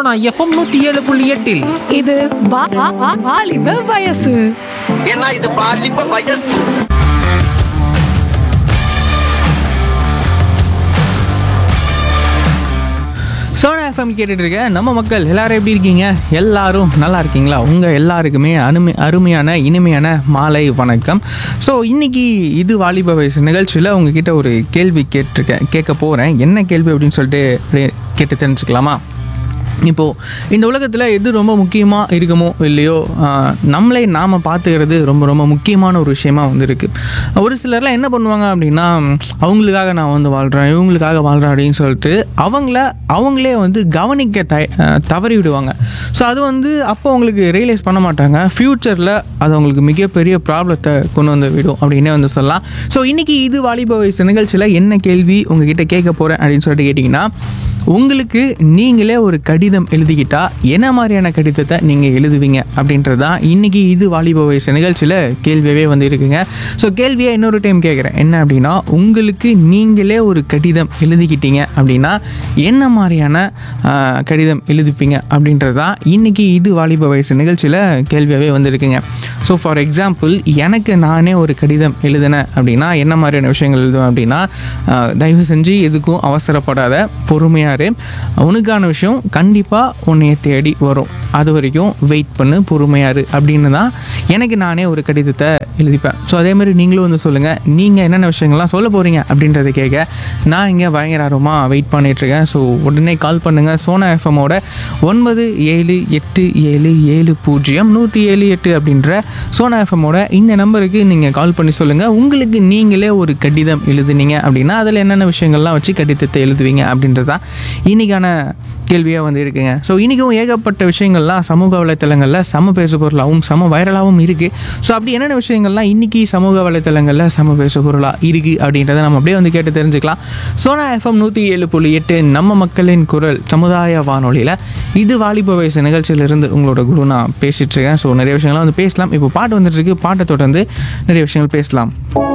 Sona FM நூத்தி ஏழு புள்ளி எட்டில் இது வா- வா- வா- வாலிப வயசு ஏன்னா இது பாலிப்ப வயசு சோனா எஃப்எம் கேட்டுட்டு இருக்க நம்ம மக்கள் எல்லாரும் எப்படி இருக்கீங்க எல்லாரும் நல்லா இருக்கீங்களா உங்கள் எல்லாருக்குமே அருமை அருமையான இனிமையான மாலை வணக்கம் ஸோ இன்னைக்கு இது வாலிப வயசு நிகழ்ச்சியில் உங்ககிட்ட ஒரு கேள்வி கேட்டிருக்கேன் கேட்க போகிறேன் என்ன கேள்வி அப்படின்னு சொல்லிட்டு அப்படியே கேட்டு தெரிஞ்சுக்கலாமா இப்போது இந்த உலகத்தில் எது ரொம்ப முக்கியமாக இருக்குமோ இல்லையோ ஆஹ், நம்மளை நாம் பார்த்துக்கிறது ரொம்ப ரொம்ப முக்கியமான ஒரு விஷயமா வந்து இருக்குது ஒரு சிலர்லாம் என்ன பண்ணுவாங்க அப்படின்னா ம், அவங்களுக்காக நான் வந்து வாழ்கிறேன் இவங்களுக்காக வாழ்கிறேன் அப்படின்னு சொல்லிட்டு அவங்கள அவங்களே வந்து கவனிக்க த ஆஹ், தவறி விடுவாங்க ஸோ அது வந்து அப்போ அவங்களுக்கு ரியலைஸ் பண்ண மாட்டாங்க ஃப்யூச்சரில் அது அவங்களுக்கு மிகப்பெரிய ப்ராப்ளத்தை கொண்டு வந்து விடும் அப்படின்னே வந்து சொல்லலாம் ஸோ இன்றைக்கி இது வாலிப வயசு நிகழ்ச்சியில் என்ன கேள்வி உங்ககிட்ட கேட்க போகிறேன் அப்படின்னு சொல்லிட்டு கேட்டிங்கன்னா உங்களுக்கு நீங்களே ஒரு கடிதம் எழுதிக்கிட்டா என்ன மாதிரியான கடிதத்தை நீங்கள் எழுதுவீங்க அப்படின்றது தான் இன்றைக்கி இது வாலிப வயசு நிகழ்ச்சியில் கேள்வியாகவே வந்து இருக்குங்க ஸோ கேள்வியை இன்னொரு டைம் கேட்குறேன் என்ன அப்படின்னா உங்களுக்கு நீங்களே ஒரு கடிதம் எழுதிக்கிட்டீங்க அப்படின்னா என்ன மாதிரியான ஆஹ், கடிதம் எழுதிப்பீங்க அப்படின்றது தான் இன்றைக்கி இது வாலிப வயசு நிகழ்ச்சியில் கேள்வியாகவே வந்திருக்குங்க ஸோ ஃபார் எக்ஸாம்பிள் எனக்கு நானே ஒரு கடிதம் எழுதினேன் அப்படின்னா என்ன மாதிரியான விஷயங்கள் எழுதுவேன் அப்படின்னா ஆஹ், தயவு செஞ்சு எதுக்கும் அவசரப்படாத பொறுமையாக இரு உனக்கான விஷயம் கண்டிப்பாக உன்னைய தேடி வரும் அது வரைக்கும் வெயிட் பண்ணு பொறுமையாக இரு அப்படின்னு தான் எனக்கு நானே ஒரு கடிதத்தை எழுதிப்பேன் ஸோ அதே மாதிரி நீங்களும் வந்து சொல்லுங்கள் நீங்கள் என்னென்ன விஷயங்கள்லாம் சொல்ல போகிறீங்க அப்படின்றத கேட்க நான் இங்கே பயங்கர ஆர்வமாக வெயிட் பண்ணிகிட்ருக்கேன் ஸோ உடனே கால் பண்ணுங்கள் சோனா எஃப்எம்மோட ஒன்பது ஏழு எட்டு ஏழு ஏழு பூஜ்ஜியம் நூற்றி ஏழு எட்டு அப்படின்ற சோனா எஃப்எம்மோட இந்த நம்பருக்கு நீங்கள் கால் பண்ணி சொல்லுங்கள் உங்களுக்கு நீங்களே ஒரு கடிதம் எழுதுனீங்க அப்படின்னா அதில் என்னென்ன விஷயங்கள்லாம் வச்சு கடிதத்தை எழுதுவீங்க அப்படின்றது தான் இன்றைக்கான கேள்வியாக வந்து இருக்குங்க ஸோ இன்றைக்கும் ஏகப்பட்ட விஷயங்கள்லாம் சமூக வலைத்தளங்களில் சம பேசு பொருளாகவும் சம வைரலாகவும் இருக்குது ஸோ அப்படி என்னென்ன விஷயங்கள்லாம் இன்றைக்கி சமூக வலைத்தளங்களில் சம பேசு பொருளாக இருக்குது அப்படின்றத நம்ம அப்படியே வந்து கேட்டு தெரிஞ்சுக்கலாம் சோனா எஃப்எம் நூற்றி ஏழு புள்ளி எட்டு நம்ம மக்களின் குரல் சமுதாய வானொலியில் இது வாலிப வயசு நிகழ்ச்சியிலிருந்து உங்களோட குரு நான் பேசிகிட்டு இருக்கேன் ஸோ நிறைய விஷயங்கள்லாம் வந்து பேசலாம் இப்போ பாட்டு வந்துட்டு இருக்கு பாட்டை தொடர்ந்து நிறைய விஷயங்கள் பேசலாம்